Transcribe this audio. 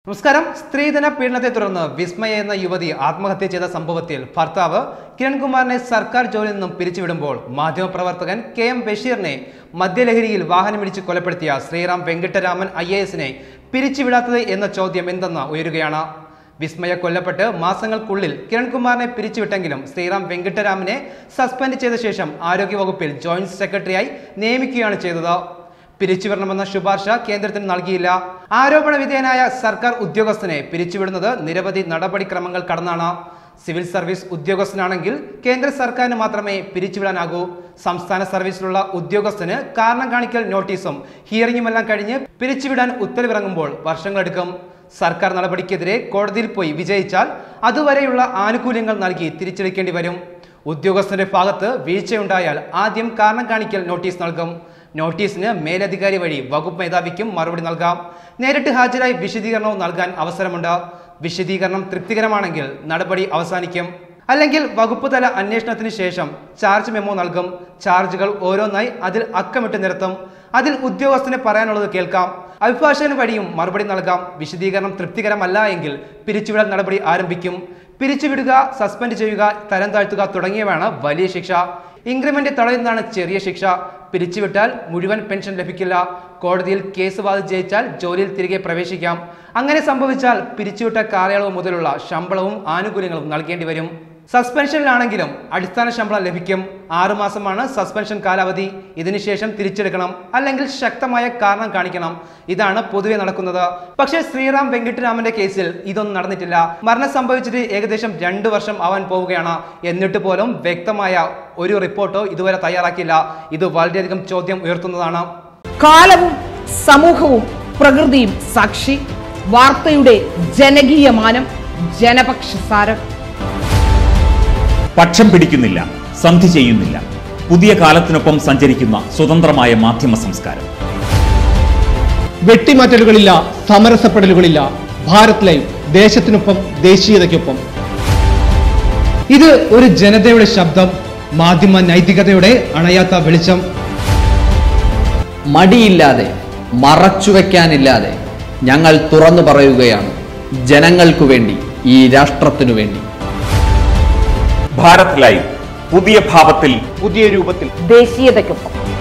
നമസ്കാരം സ്ത്രീധന പീഡനത്തെ തുടർന്ന് വിസ്മയ എന്ന യുവതി ആത്മഹത്യ ചെയ്ത സംഭവത്തിൽ ഭർത്താവ് കിരൺകുമാറിനെ സർക്കാർ ജോലിയിൽ നിന്നും പിരിച്ചുവിടുമ്പോൾ മാധ്യമപ്രവർത്തകൻ കെ എം ബഷീറിനെ മദ്യലഹരിയിൽ വാഹനമിടിച്ച് കൊലപ്പെടുത്തിയ ശ്രീറാം വെങ്കിട്ടരാമൻ ഐ എ എസിനെ പിരിച്ചുവിടാത്തത് എന്ന ചോദ്യം എന്തെന്ന് ഉയരുകയാണ് വിസ്മയ കൊല്ലപ്പെട്ട് മാസങ്ങൾക്കുള്ളിൽ കിരൺകുമാറിനെ പിരിച്ചുവിട്ടെങ്കിലും ശ്രീറാം വെങ്കിട്ടരാമനെ സസ്പെൻഡ് ചെയ്ത ശേഷം ആരോഗ്യവകുപ്പിൽ ജോയിന്റ് സെക്രട്ടറിയായി നിയമിക്കുകയാണ് ചെയ്തത് പിരിച്ചുവിടണമെന്ന ശുപാർശ കേന്ദ്രത്തിന് നൽകിയില്ല ആരോപണ വിധേയനായ സർക്കാർ ഉദ്യോഗസ്ഥനെ പിരിച്ചുവിടുന്നത് നിരവധി നടപടിക്രമങ്ങൾ കടന്നാണ് സിവിൽ സർവീസ് ഉദ്യോഗസ്ഥനാണെങ്കിൽ കേന്ദ്ര സർക്കാരിന് മാത്രമേ പിരിച്ചുവിടാനാകൂ സംസ്ഥാന സർവീസിലുള്ള ഉദ്യോഗസ്ഥന് കാരണം കാണിക്കൽ നോട്ടീസും ഹിയറിംഗുമെല്ലാം കഴിഞ്ഞ് പിരിച്ചുവിടാൻ ഉത്തരവിറങ്ങുമ്പോൾ വർഷങ്ങളെടുക്കും സർക്കാർ നടപടിക്കെതിരെ കോടതിയിൽ പോയി വിജയിച്ചാൽ അതുവരെയുള്ള ആനുകൂല്യങ്ങൾ നൽകി തിരിച്ചടിക്കേണ്ടി വരും ഉദ്യോഗസ്ഥന്റെ ഭാഗത്ത് വീഴ്ചയുണ്ടായാൽ ആദ്യം കാരണം കാണിക്കൽ നോട്ടീസ് നൽകും നോട്ടീസിന് മേലധികാരി വഴി വകുപ്പ് മേധാവിക്കും മറുപടി നൽകാം നേരിട്ട് ഹാജരായി വിശദീകരണവും നൽകാൻ അവസരമുണ്ട് വിശദീകരണം തൃപ്തികരമാണെങ്കിൽ നടപടി അവസാനിക്കും അല്ലെങ്കിൽ വകുപ്പ് തല അന്വേഷണത്തിന് ശേഷം ചാർജ് മെമ്മോ നൽകും ചാർജുകൾ ഓരോന്നായി അതിൽ അക്കമിട്ട് നിരത്തും അതിൽ ഉദ്യോഗസ്ഥന് പറയാനുള്ളത് കേൾക്കാം അഭിഭാഷകന് വഴിയും മറുപടി നൽകാം വിശദീകരണം തൃപ്തികരമല്ല എങ്കിൽ പിരിച്ചുവിടൽ നടപടി ആരംഭിക്കും പിരിച്ചുവിടുക സസ്പെൻഡ് ചെയ്യുക തരം താഴ്ത്തുക തുടങ്ങിയവയാണ് വലിയ ശിക്ഷ ഇൻക്രിമെന്റ് തടയുന്നതാണ് ചെറിയ ശിക്ഷ പിരിച്ചുവിട്ടാൽ മുഴുവൻ പെൻഷൻ ലഭിക്കില്ല കോടതിയിൽ കേസ് വാദിച്ച് ജയിച്ചാൽ ജോലിയിൽ തിരികെ പ്രവേശിക്കാം അങ്ങനെ സംഭവിച്ചാൽ പിരിച്ചുവിട്ട കാലയളവ് മുതലുള്ള ശമ്പളവും ആനുകൂല്യങ്ങളും നൽകേണ്ടി വരും സസ്പെൻഷനിലാണെങ്കിലും അടിസ്ഥാന ശമ്പളം ലഭിക്കും ആറുമാസമാണ് സസ്പെൻഷൻ കാലാവധി ഇതിനുശേഷം തിരിച്ചെടുക്കണം അല്ലെങ്കിൽ ശക്തമായ കാരണം കാണിക്കണം ഇതാണ് പൊതുവെ നടക്കുന്നത് പക്ഷേ ശ്രീറാം വെങ്കിട്ടരാമന്റെ കേസിൽ ഇതൊന്നും നടന്നിട്ടില്ല മരണം സംഭവിച്ചിട്ട് ഏകദേശം രണ്ടു വർഷം ആവാൻ പോവുകയാണ് എന്നിട്ട് പോലും വ്യക്തമായ ഒരു റിപ്പോർട്ടോ ഇതുവരെ തയ്യാറാക്കിയില്ല ഇത് വളരെയധികം ചോദ്യം ഉയർത്തുന്നതാണ് കാലവും സമൂഹവും പ്രകൃതിയും സാക്ഷി വാർത്തയുടെ ജനകീയമാനം ജനപക്ഷസാരം പക്ഷം പിടിക്കുന്നില്ല സന്ധി ചെയ്യുന്നില്ല പുതിയ കാലത്തിനൊപ്പം സഞ്ചരിക്കുന്ന സ്വതന്ത്രമായ മാധ്യമ സംസ്കാരം വെട്ടിമാറ്റലുകളില്ല സമരസപ്പെടലുകളില്ല ഭാരത് ലൈവ് ദേശത്തിനൊപ്പം ദേശീയതയ്ക്കൊപ്പം ഇത് ഒരു ജനതയുടെ ശബ്ദം മാധ്യമ നൈതികതയുടെ അണയാത്ത വെളിച്ചം മടിയില്ലാതെ മറച്ചുവെക്കാനില്ലാതെ ഞങ്ങൾ തുറന്നു പറയുകയാണ് ജനങ്ങൾക്കു വേണ്ടി ഈ രാഷ്ട്രത്തിനു വേണ്ടി ഭാരത് ലൈവ് പുതിയ ഭാവത്തിൽ പുതിയ രൂപത്തിൽ ദേശീയതയ്ക്കൊപ്പം